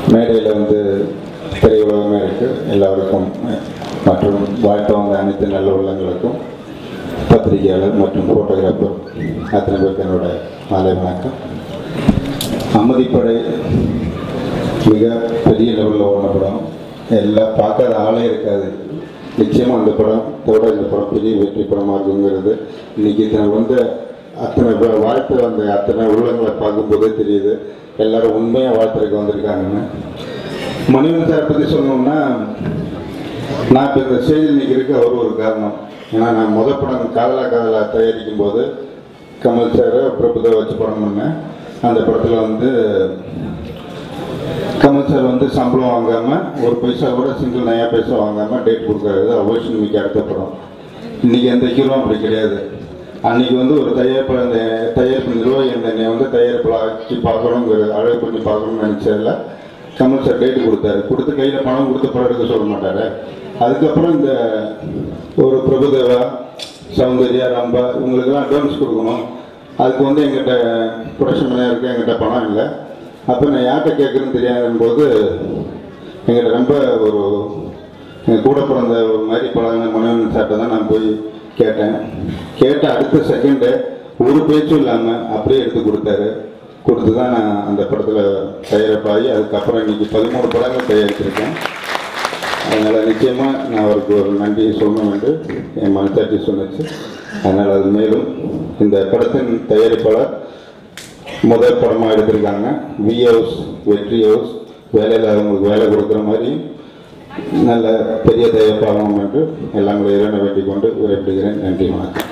மேடையில் வந்து திரையுலகமே இருக்குது எல்லாருக்கும் மற்றும் வாழ்க்கை வந்த அனைத்து நல்ல உள்ளங்களுக்கும் பத்திரிகையாளர் மற்றும் ஃபோட்டோகிராஃபர் அத்தனை பேருக்கு என்னோட மாலை வணக்கம் அம்மதிப்படை மிக பெரிய லெவலில் ஓடின படம் எல்லாம் பார்க்காத ஆளே இருக்காது நிச்சயமாக அந்த படம் தோட இந்த படம் பெரிய வெற்றி படமாக இருக்குங்கிறது இன்னைக்கு இத்தனை வந்து அத்தனை பேர் வாழ்த்து வந்த அத்தனை உள்ளங்களை பார்க்கும்போதே தெரியுது எல்லாரும் உண்மையாக வாழ்த்துறதுக்கு வந்திருக்காங்கன்னு மணிவன் சார் பற்றி சொல்லணும்னா நான் இப்போ இந்த ஸ்டேஜில் நிற்கிறதுக்கு அவர் ஒரு காரணம் ஏன்னா நான் முத படம் காதலா காதலா தயாரிக்கும் போது கமல் சார் பிரபுதேவா வச்சு படம் பண்ணேன் அந்த படத்தில் வந்து கமல் சார் வந்து சம்பளம் வாங்காமல் ஒரு பைசா கூட சிங்கிள் நயா பைசா வாங்காமல் டேட் கொடுக்குறது அவோஷன் மிக்க அடுத்த படம் இன்றைக்கி எந்த ஹீரோ அப்படி கிடையாது அன்னைக்கு வந்து ஒரு தயாரிப்பு அந்த தயாரிப்பு நிர்வாகி அந்த என்னை வந்து தயாரிப்பாக்கி பார்க்கணுங்கிற அழகு பண்ணி பார்க்கணும்னு நினச்சதில்ல கமல் சார் டேட்டு கொடுத்தாரு கொடுத்து கையில் பணம் கொடுத்து படம் எடுக்க சொல்ல மாட்டாரு அதுக்கப்புறம் இந்த ஒரு பிரபுதேவா சௌந்தர்யா ரம்பா இவங்களுக்கெல்லாம் அட்வான்ஸ் கொடுக்கணும் அதுக்கு வந்து எங்கிட்ட ப்ரொடக்ஷன் மேனேஜருக்கு எங்கிட்ட பணம் இல்லை அப்போ நான் யார்கிட்ட கேட்குறேன்னு தெரியாதும் போது எங்கிட்ட ரொம்ப ஒரு எங்கள் கூட பிறந்த ஒரு மாதிரி பழகின மனைவன் சார்ட்ட தான் நான் போய் கேட்டேன் கேட்ட அடுத்த செகண்டு ஒரு பேச்சும் இல்லாமல் அப்படியே எடுத்து கொடுத்தாரு கொடுத்து தான் நான் அந்த படத்தில் தயாரிப்பாகி அதுக்கப்புறம் இன்னைக்கு பதிமூணு படங்கள் தயாரிச்சிருக்கேன் அதனால் நிச்சயமாக நான் அவருக்கு ஒரு நன்றி சொல்லணும் என்று என் மனசாட்சி சொன்னிச்சு அதனால் அது மேலும் இந்த படத்தின் தயாரிப்பாளர் முதல் படமாக எடுத்திருக்காங்க வி ஹவுஸ் வெற்றி ஹவுஸ் வேலையில் அவங்களுக்கு வேலை கொடுக்குற மாதிரி நல்ல பெரிய தயாரிப்பாகணும் என்று எல்லாம் இறைவனை வேண்டிக் கொண்டு விரைப்படுகிறேன் நன்றி வணக்கம்